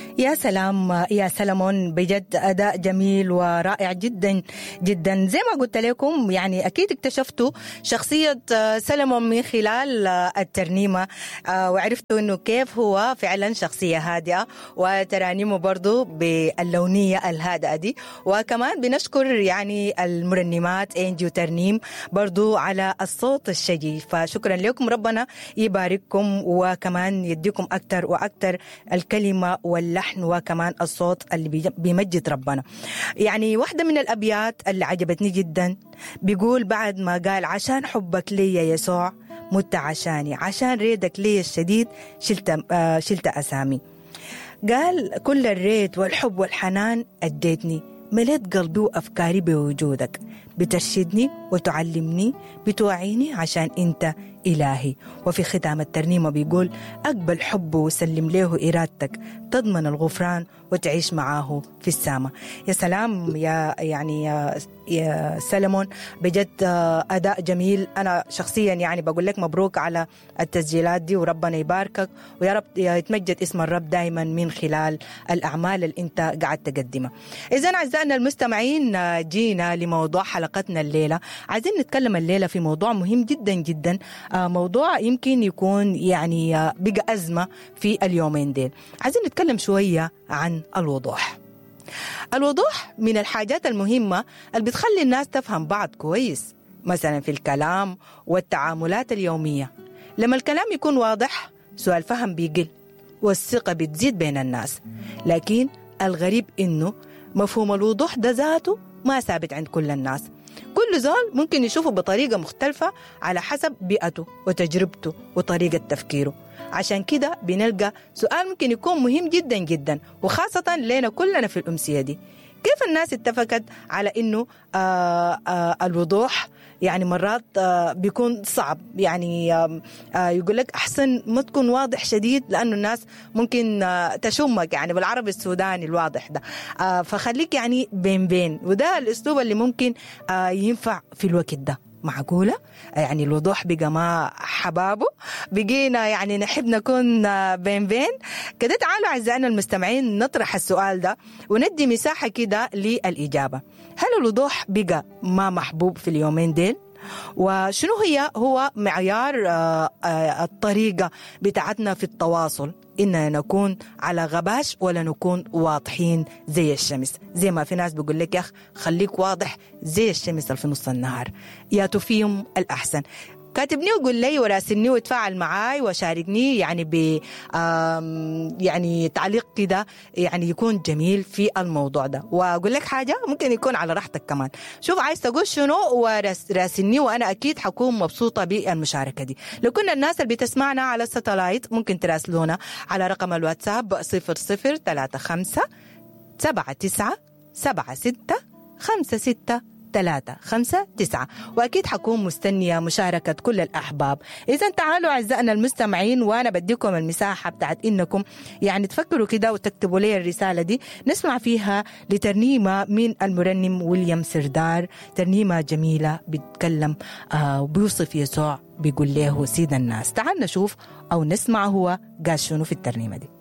يا سلام يا سلمون بجد أداء جميل ورائع جدا جدا زي ما قلت لكم يعني أكيد اكتشفتوا شخصية سلمون من خلال الترنيمة وعرفتوا أنه كيف هو فعلا شخصية هادئة وترانيمه برضو باللونية الهادئة دي وكمان بنشكر يعني المرنمات انجي وترنيم برضو على الصوت الشجي فشكرا لكم ربنا يبارككم وكمان يديكم أكثر وأكثر الكلمة واللحن وكمان الصوت اللي بيمجد ربنا يعني واحدة من الأبيات اللي عجبتني جدا بيقول بعد ما قال عشان حبك لي يا يسوع مت عشاني عشان ريدك لي الشديد شلت, آه شلت أسامي قال كل الريت والحب والحنان أديتني مليت قلبي وأفكاري بوجودك بترشدني وتعلمني بتوعيني عشان أنت إلهي وفي ختام الترنيمة بيقول أقبل حبه وسلم له إرادتك تضمن الغفران وتعيش معاه في السماء يا سلام يا يعني يا, يا سلمون بجد أداء جميل أنا شخصيا يعني بقول لك مبروك على التسجيلات دي وربنا يباركك ويا رب يتمجد اسم الرب دائما من خلال الأعمال اللي أنت قاعد تقدمها إذا أعزائنا المستمعين جينا لموضوع حلقتنا الليلة عايزين نتكلم الليلة في موضوع مهم جدا جدا موضوع يمكن يكون يعني بقى أزمة في اليومين ديل عايزين نتكلم شوية عن الوضوح الوضوح من الحاجات المهمة اللي بتخلي الناس تفهم بعض كويس مثلا في الكلام والتعاملات اليومية لما الكلام يكون واضح سوء الفهم بيقل والثقة بتزيد بين الناس لكن الغريب إنه مفهوم الوضوح ده ذاته ما ثابت عند كل الناس كل زول ممكن يشوفه بطريقة مختلفة على حسب بيئته وتجربته وطريقة تفكيره عشان كده بنلقى سؤال ممكن يكون مهم جدا جدا وخاصة لنا كلنا في الأمسية دي كيف الناس اتفقت على انه آآ آآ الوضوح يعني مرات بيكون صعب يعني يقول لك احسن ما تكون واضح شديد لانه الناس ممكن تشمك يعني بالعربي السوداني الواضح ده فخليك يعني بين بين وده الاسلوب اللي ممكن ينفع في الوقت ده معقولة يعني الوضوح بقى ما حبابه بقينا يعني نحب نكون بين بين كده تعالوا أعزائنا المستمعين نطرح السؤال ده وندي مساحة كده للإجابة هل الوضوح بقى ما محبوب في اليومين ديل؟ وشنو هي هو معيار الطريقة بتاعتنا في التواصل إننا نكون على غباش ولا نكون واضحين زي الشمس زي ما في ناس بيقول لك يا أخ خليك واضح زي الشمس اللي في نص النهار يا تفيهم الأحسن كاتبني وقول لي وراسلني وتفاعل معاي وشاركني يعني ب يعني تعليق كده يعني يكون جميل في الموضوع ده واقول لك حاجه ممكن يكون على راحتك كمان شوف عايز تقول شنو وراسلني وانا اكيد حكون مبسوطه بالمشاركه دي لو كنا الناس اللي بتسمعنا على الساتلايت ممكن تراسلونا على رقم الواتساب 0035 79 76 56 ثلاثة خمسة تسعة وأكيد حكون مستنية مشاركة كل الأحباب إذا تعالوا أعزائنا المستمعين وأنا بديكم المساحة بتاعت إنكم يعني تفكروا كده وتكتبوا لي الرسالة دي نسمع فيها لترنيمة من المرنم ويليام سردار ترنيمة جميلة بيتكلم آه وبيوصف يسوع بيقول له سيد الناس تعال نشوف أو نسمع هو قال شنو في الترنيمة دي